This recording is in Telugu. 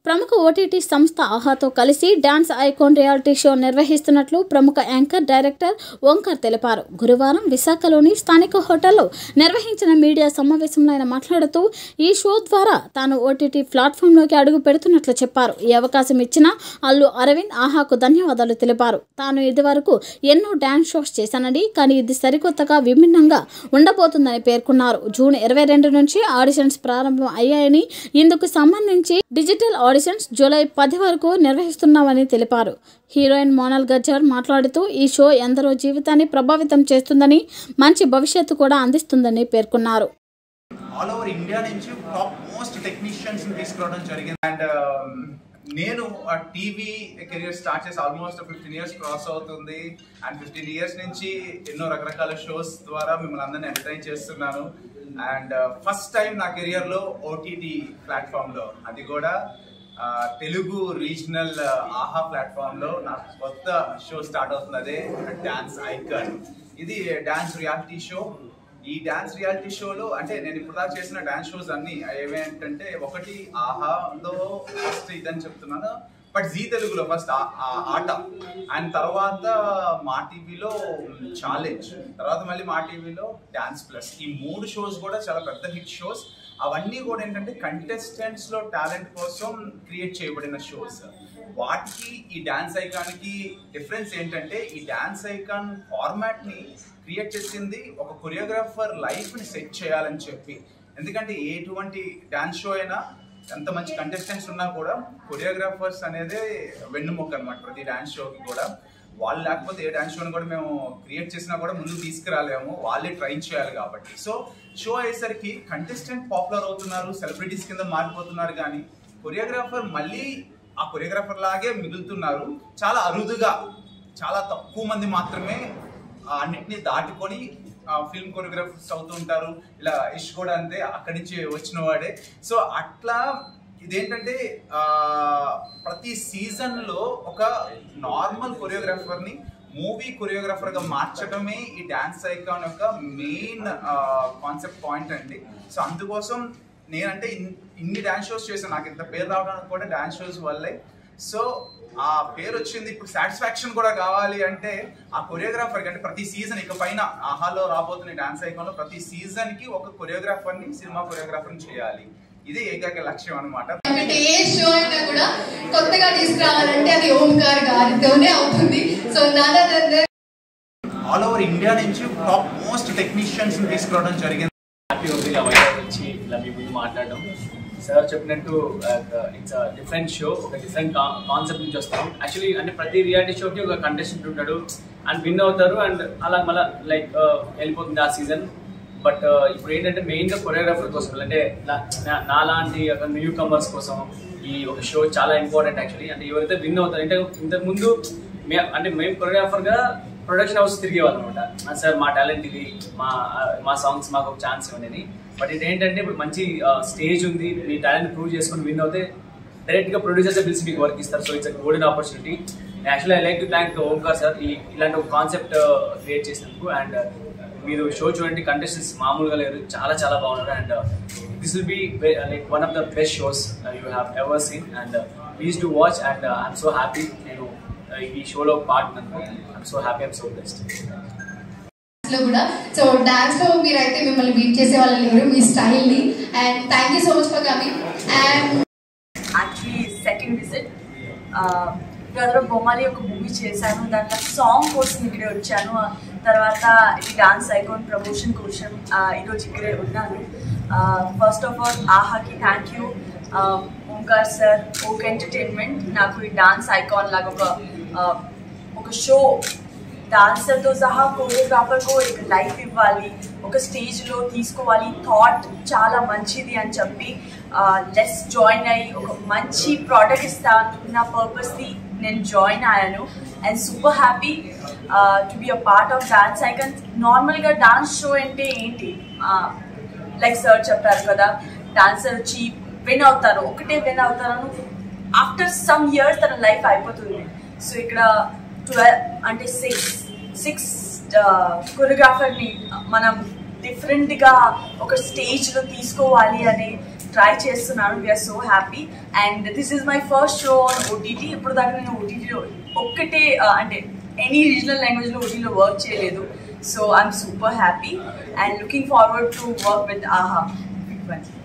ప్రముఖ ఓటీటీ సంస్థ ఆహాతో కలిసి డాన్స్ ఐకాన్ రియాలిటీ షో నిర్వహిస్తున్నట్లు ప్రముఖ యాంకర్ డైరెక్టర్ ఓంకర్ తెలిపారు గురువారం విశాఖలోని స్థానిక హోటల్లో నిర్వహించిన మీడియా సమావేశంలో ఆయన మాట్లాడుతూ ఈ షో ద్వారా తాను ఓటీటీ ప్లాట్ఫామ్లోకి అడుగు పెడుతున్నట్లు చెప్పారు ఈ అవకాశం ఇచ్చిన అల్లు అరవింద్ ఆహాకు ధన్యవాదాలు తెలిపారు తాను ఇదివరకు ఎన్నో డాన్స్ షోస్ చేశానని కానీ ఇది సరికొత్తగా విభిన్నంగా ఉండబోతుందని పేర్కొన్నారు జూన్ ఇరవై రెండు నుంచి ఆడిషన్స్ ప్రారంభం అయ్యాయని ఇందుకు సంబంధించి డిజిటల్ ఆడిషన్స్ జూలై పది వరకు నిర్వహిస్తున్నామని తెలిపారు హీరోయిన్ మోనల్ గజ్జర్ మాట్లాడుతూ ఈ షో ఎందరో జీవితాన్ని ప్రభావితం చేస్తుందని మంచి భవిష్యత్తు కూడా అందిస్తుందని పేర్కొన్నారు ఆల్ ఓవర్ ఇండియా నుంచి టాప్ మోస్ట్ టెక్నీషియన్స్ తీసుకురావడం జరిగింది అండ్ నేను ఆ టీవీ కెరియర్ స్టార్ట్ చేసి ఆల్మోస్ట్ ఫిఫ్టీన్ ఇయర్స్ క్రాస్ అవుతుంది అండ్ ఫిఫ్టీన్ ఇయర్స్ నుంచి ఎన్నో రకరకాల షోస్ ద్వారా మిమ్మల్ని అందరిని ఎంటర్టైన్ చేస్తున్నాను అండ్ ఫస్ట్ టైం నా కెరియర్లో ఓటీటీ ప్లాట్ఫామ్లో అది కూడా ఆ, తెలుగు రీజనల్ ఆహా ప్లాట్ఫామ్లో నా కొత్త షో స్టార్ట్ అవుతుంది అదే డాన్స్ ఐకన్ ఇది డాన్స్ రియాలిటీ షో ఈ డాన్స్ రియాలిటీ షోలో అంటే నేను ఇప్పుడు దాకా చేసిన డాన్స్ షోస్ అన్ని ఏమేంటంటే ఒకటి ఆహాలో ఫస్ట్ ఇదని చెప్తున్నాను బట్ జీ తెలుగులో ఫస్ట్ ఆట అండ్ తర్వాత మా టీవీలో ఛాలెంజ్ తర్వాత మళ్ళీ మా టీవీలో డాన్స్ ప్లస్ ఈ మూడు షోస్ కూడా చాలా పెద్ద హిట్ షోస్ అవన్నీ కూడా ఏంటంటే కంటెస్టెంట్స్ లో టాలెంట్ కోసం క్రియేట్ చేయబడిన షోస్ వాటికి ఈ డాన్స్ ఐకాన్కి డిఫరెన్స్ ఏంటంటే ఈ డాన్స్ ఐకాన్ ఫార్మాట్ ని క్రియేట్ చేసింది ఒక కొరియోగ్రాఫర్ లైఫ్ ని సెట్ చేయాలని చెప్పి ఎందుకంటే ఎటువంటి డాన్స్ షో అయినా ఎంత మంచి కంటెస్టెంట్స్ ఉన్నా కూడా కొరియోగ్రాఫర్స్ అనేది వెన్నుముక్క అనమాట ప్రతి డాన్స్ షోకి కూడా వాళ్ళు లేకపోతే ఏ డాన్స్ షోని కూడా మేము క్రియేట్ చేసినా కూడా ముందు తీసుకురాలేము వాళ్ళే ట్రైన్ చేయాలి కాబట్టి సో షో అయ్యేసరికి కంటెస్టెంట్ పాపులర్ అవుతున్నారు సెలబ్రిటీస్ కింద మారిపోతున్నారు కానీ కొరియోగ్రాఫర్ మళ్ళీ ఆ కొరియోగ్రాఫర్ లాగే మిగులుతున్నారు చాలా అరుదుగా చాలా తక్కువ మంది మాత్రమే ఆ అన్నిటిని దాటుకొని ఫిల్మ్ కొరియోగ్రాఫర్స్ అవుతూ ఉంటారు ఇలా ఇష్ కూడా అంతే అక్కడి నుంచి వచ్చిన వాడే సో అట్లా ఇదేంటంటే ఆ, ప్రతి సీజన్ లో ఒక నార్మల్ కొరియోగ్రాఫర్ ని మూవీ కొరియోగ్రాఫర్ గా మార్చడమే ఈ డాన్స్ ఐకాన్ యొక్క మెయిన్ కాన్సెప్ట్ పాయింట్ అండి సో అందుకోసం నేనంటే ఇన్- ఇన్ని డాన్స్ షోస్ చేశాను నాకు ఇంత పేరు రావడానికి కూడా డాన్స్ షోస్ వల్లే సో ఆ పేరు వచ్చింది ఇప్పుడు సాటిస్ఫాక్షన్ కూడా కావాలి అంటే ఆ కొరియోగ్రాఫర్ అంటే ప్రతి సీజన్ ఇక పైన ఆహాలో రాబోతున్న డాన్స్ ఐకాన్ లో ప్రతి సీజన్ కి ఒక కొరియోగ్రాఫర్ ని సినిమా కొరియోగ్రాఫర్ ని చేయాలి ఇదే ఏకైక లక్ష్యం అనమాట ఎందుకంటే ఏ షో అయినా కూడా కొత్తగా తీసుకురావాలంటే అది ఓంకార్ గారితోనే అవుతుంది సో నాన్న ఆల్ ఓవర్ ఇండియా నుంచి టాప్ మోస్ట్ టెక్నీషియన్స్ తీసుకురావడం జరిగింది హ్యాపీ ఉంది ఇలా వైజాగ్ వచ్చి ఇలా మీ ముందు మాట్లాడడం సార్ చెప్పినట్టు ఇట్స్ డిఫరెంట్ షో ఒక డిఫరెంట్ కాన్సెప్ట్ నుంచి వస్తాం యాక్చువల్లీ అంటే ప్రతి రియాలిటీ షోకి ఒక కంటెస్టెంట్ ఉంటాడు అండ్ విన్ అవుతారు అండ్ అలా మళ్ళీ లైక్ వెళ్ళిపోతుంది ఆ సీజన్ బట్ ఇప్పుడు ఏంటంటే మెయిన్గా కొరియోగ్రాఫర్ కోసం అంటే నా- నా- నాలాంటి ఒక న్యూ కమర్స్ కోసం ఈ ఒక షో చాలా ఇంపార్టెంట్ యాక్చువల్లీ అంటే ఎవరైతే విన్ అవుతారు అంటే ఇంతకు ముందు మే అంటే మేము కొరియోగ్రాఫర్గా ప్రొడక్షన్ హౌస్ తిరిగేవాళ్ళం అనమాట సార్ మా టాలెంట్ ఇది మా మా సాంగ్స్ మాకు ఒక ఛాన్స్ ఇవ్వండి బట్ ఇది ఏంటంటే ఇప్పుడు మంచి స్టేజ్ ఉంది మీ టాలెంట్ ప్రూవ్ చేసుకొని విన్ అవుతే డైరెక్ట్ గా ప్రొడ్యూసర్స్ పిలిచి మీకు వర్క్ ఇస్తారు so it's golden opportunity actually I like to thank Omkar sir ఈ ఇలాంటి ఒక కాన్సెప్ట్ క్రియేట్ చేసినందుకు అండ్ మీరు షో చూడండి కంటెస్టెంట్స్ మామూలుగా లేరు చాలా చాలా బాగున్నారు and this will be like one of the best shows you have ever seen and please to watch and I'm so happy నేను uh, ఈ షోలో part I'm so happy I'm so best లో కూడా సో డాన్స్ లో మీరైతే మిమ్మల్ని బీట్ చేసే వాళ్ళు లేరు మీ స్టైల్ ని and thank you so much for coming and actually second visit brother Bommali ఒక మూవీ చేశాను దాంట్లో సాంగ్ కోసం ఇక్కడే వచ్చాను ఆ తర్వాత ఈ డాన్స్ ఐకాన్ ప్రమోషన్ కోసం ఆ, ఈరోజు ఇక్కడే ఉన్నాను ఫస్ట్ ఆఫ్ ఆల్ ఆహాకి thank you Omkar sir Oak entertainment నాకు ఈ డాన్స్ ఐకాన్ లాగా ఒక ఆ, ఒక షో డాన్సర్తో సహా కోరియోగ్రాఫర్కు ఒక లైఫ్ ఇవ్వాలి ఒక స్టేజ్లో తీసుకోవాలి థాట్ చాలా మంచిది అని చెప్పి లెస్ జాయిన్ అయ్యి ఒక మంచి ప్రోడక్ట్ ఇస్తాను నా పర్పస్ది నేను జాయిన్ అయ్యాను and super happy to be a part of dance icon నార్మల్గా డాన్స్ షో అంటే ఏంటి లైక్ సార్ చెప్పారు కదా డాన్సర్ వచ్చి విన్ అవుతారు ఒకటే విన్ అవుతారు ఆఫ్టర్ సమ్ ఇయర్స్ తన లైఫ్ అయిపోతుంది సో ఇక్కడ ట్వెల్వ్ అంటే సిక్స్ సిక్స్ కొరియోగ్రాఫర్ని మనం డిఫరెంట్గా ఒక స్టేజ్లో తీసుకోవాలి అనే ట్రై చేస్తున్నాను we're so happy and this is my first show on OTT ఇప్పుడు దాకా నేను ఓటీటీలో ఒక్కటే uh, అంటే ఎనీ రీజనల్ లాంగ్వేజ్లో ఓటీలో వర్క్ చేయలేదు so I'm super happy and looking forward to work with ఆహా